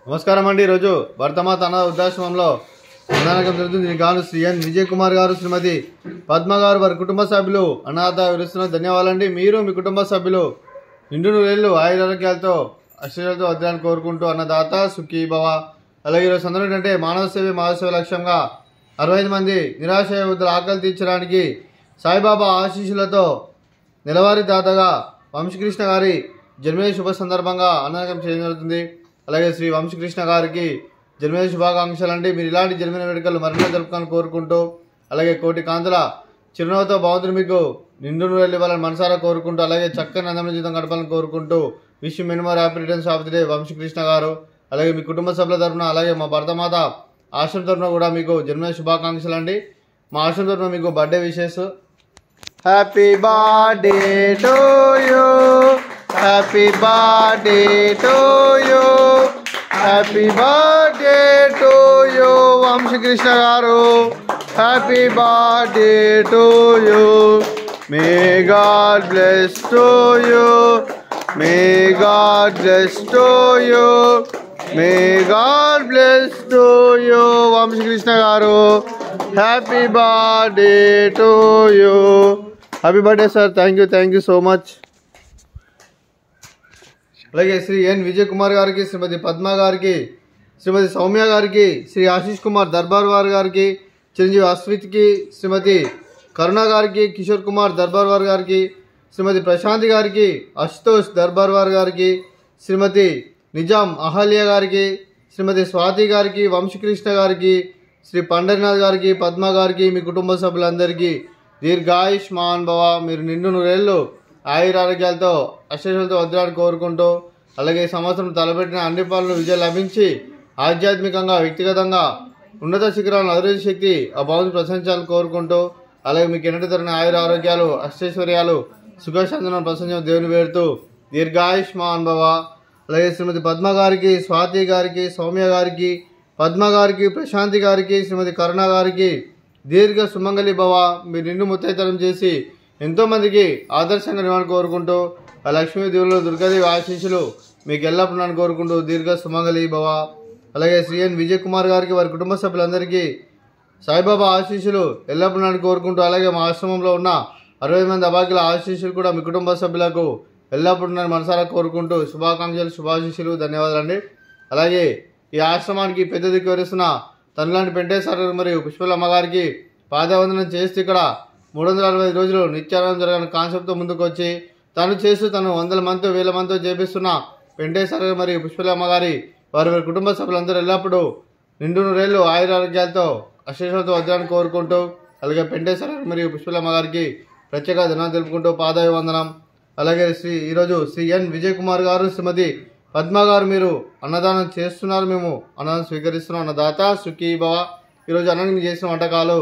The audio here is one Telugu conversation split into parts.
నమస్కారం అండి ఈరోజు భర్తమాత అన్న వృద్ధాశ్రమంలో అన్నదానం జరుగుతుంది దీనికి గాను శ్రీ ఎన్ విజయ్ కుమార్ గారు శ్రీమతి పద్మ గారు వారి కుటుంబ సభ్యులు అనాథ వివరిస్తున్న ధన్యవాదాలండి మీరు మీ కుటుంబ సభ్యులు నిండు నూరేళ్లు ఆయురారోగ్యాలతో అశ్చర్యాలతో వద్దాలని కోరుకుంటూ అన్నదాత సుఖీ భవ అలాగే ఈరోజు సందర్భం ఏంటంటే మానవ సేవ మానవ లక్ష్యంగా అరవై ఐదు మంది నిరాశయ వృద్ధుల ఆకలి తీర్చడానికి సాయిబాబా ఆశీస్సులతో నెలవారీ దాతగా వంశకృష్ణ గారి జన్మదిన శుభ సందర్భంగా అన్నదానం చేయడం జరుగుతుంది అలాగే శ్రీ వంశకృష్ణ గారికి జన్మదిన శుభాకాంక్షలు అండి మీరు ఇలాంటి జన్మదిన వేడుకలు మరింత జరుపుకొని కోరుకుంటూ అలాగే కోటి కాంతుల చిరునవ్వుతో బాగుంటుంది మీకు నిండు వెళ్ళి వాళ్ళని మనసారా కోరుకుంటూ అలాగే చక్కని అందమైన జీవితం గడపాలని కోరుకుంటూ wish many more happy returns of the day Vamsakrishna garu అలాగే మీ కుటుంబ సభ్యుల తరఫున అలాగే మా భర్తమాత ఆశ్రమం తరఫున కూడా మీకు జన్మదిన శుభాకాంక్షలు అండి మా ఆశ్రమం తరఫున మీకు birthday wishes happy birthday to you happy birthday to you happy birthday to you Vamsakrishna garu happy birthday to you may God bless to you may God bless to you may God bless to you Vamsakrishna garu happy birthday to you happy birthday sir thank you thank you so much అలాగే శ్రీ ఎన్ విజయ్ కుమార్ గారికి శ్రీమతి పద్మ గారికి శ్రీమతి సౌమ్య గారికి శ్రీ ఆశీష్ కుమార్ దర్బార్ వార్ గారికి చిరంజీవి అస్మిత్కి శ్రీమతి కరుణ గారికి కిషోర్ కుమార్ దర్బార్ వార్ గారికి శ్రీమతి ప్రశాంతి గారికి అశుతోష్ దర్బార్ వార్ గారికి శ్రీమతి నిజాం అహల్య గారికి శ్రీమతి స్వాతి గారికి వంశకృష్ణ గారికి శ్రీ పండరినాథ్ గారికి పద్మ గారికి మీ కుటుంబ సభ్యులందరికీ దీర్ఘాయుష్మాన్ భవ మీరు నిండు నూరేళ్ళు ఆయురారోగ్యాలతో అశేషాలతో వద్దాలని కోరుకుంటూ అలాగే ఈ సంవత్సరం తలపెట్టిన అన్ని పనులు విజయం లభించి ఆధ్యాత్మికంగా వ్యక్తిగతంగా ఉన్నత శిఖరాలను అభివృద్ధి శక్తి ఆ భావం ప్రశంసాలను కోరుకుంటూ అలాగే మీకు ఎన్నటి తరిన ఆయుర ఆరోగ్యాలు అష్టైశ్వర్యాలు సుఖశాంతనం ప్రశంసం దేవుని వేడుతూ దీర్ఘాయుష్మాన్ భవ అలాగే శ్రీమతి పద్మ గారికి స్వాతి గారికి సౌమ్య గారికి పద్మ గారికి ప్రశాంతి గారికి శ్రీమతి కరుణ గారికి దీర్ఘ సుమంగళి భవ మీరు నిండు ముత్తైతనం చేసి ఎంతో మందికి ఆదర్శంగా నివారణ కోరుకుంటూ ఆ లక్ష్మీదేవులు దుర్గాదేవి ఆశీస్సులు మీకు ఎల్లప్పుడూ నన్ను కోరుకుంటూ దీర్ఘ సుమంగళి భవ అలాగే శ్రీ ఎన్ విజయ్ కుమార్ గారికి వారి కుటుంబ సభ్యులందరికీ సాయిబాబా ఆశీస్సులు ఎల్లప్పుడూ నన్ను కోరుకుంటూ అలాగే మా ఆశ్రమంలో ఉన్న అరవై మంది అబాకిల ఆశీస్సులు కూడా మీ కుటుంబ సభ్యులకు ఎల్లప్పుడూ నన్ను మనసారా కోరుకుంటూ శుభాకాంక్షలు శుభాశీస్సులు ధన్యవాదాలండి అలాగే ఈ ఆశ్రమానికి పెద్ద దిక్కు వరిస్తున్న తనలాంటి పెంటేశ్వర మరియు పుష్పలమ్మ గారికి పాదవందనం చేస్తూ ఇక్కడ మూడు వందల అరవై రోజులు నిత్యానందం జరగని కాన్సెప్ట్తో ముందుకు వచ్చి తను చేస్తూ తను వందల మందితో వేల మందితో చేపిస్తున్న వెంకటేశ్వర మరియు పుష్పలమ్మ గారి వారి వారి కుటుంబ సభ్యులందరూ ఎల్లప్పుడూ నిండు నూరేళ్ళు ఆయురారోగ్యాలతో అశేషాలతో వద్దాలని కోరుకుంటూ అలాగే పెంటేశ్వర మరియు పుష్పలమ్మ గారికి ప్రత్యేక ధనాలు తెలుపుకుంటూ పాదాయ వందనం అలాగే శ్రీ ఈరోజు శ్రీ ఎన్ విజయ్ కుమార్ గారు శ్రీమతి పద్మ గారు మీరు అన్నదానం చేస్తున్నారు మేము అన్నదానం స్వీకరిస్తున్నాం అన్నదాత సుఖీ భవ ఈరోజు అన్నం చేసిన వంటకాలు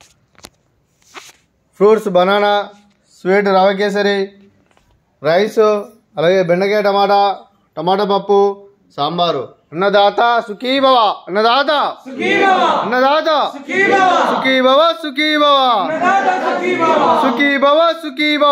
fruits banana sweet rava kesari rice అలాగే బెండకాయ టమాటా టమాటా పప్పు సాంబారు అన్నదాత సుఖీ భవ అన్నదాత అన్నదాత సుఖీ భవ సుఖీ భవ సుఖీ భవ సుఖీ భవ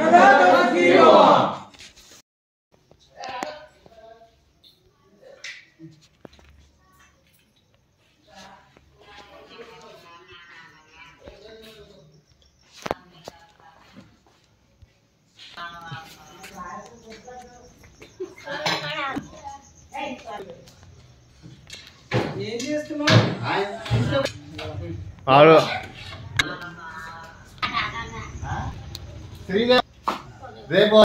ఆరు రేపు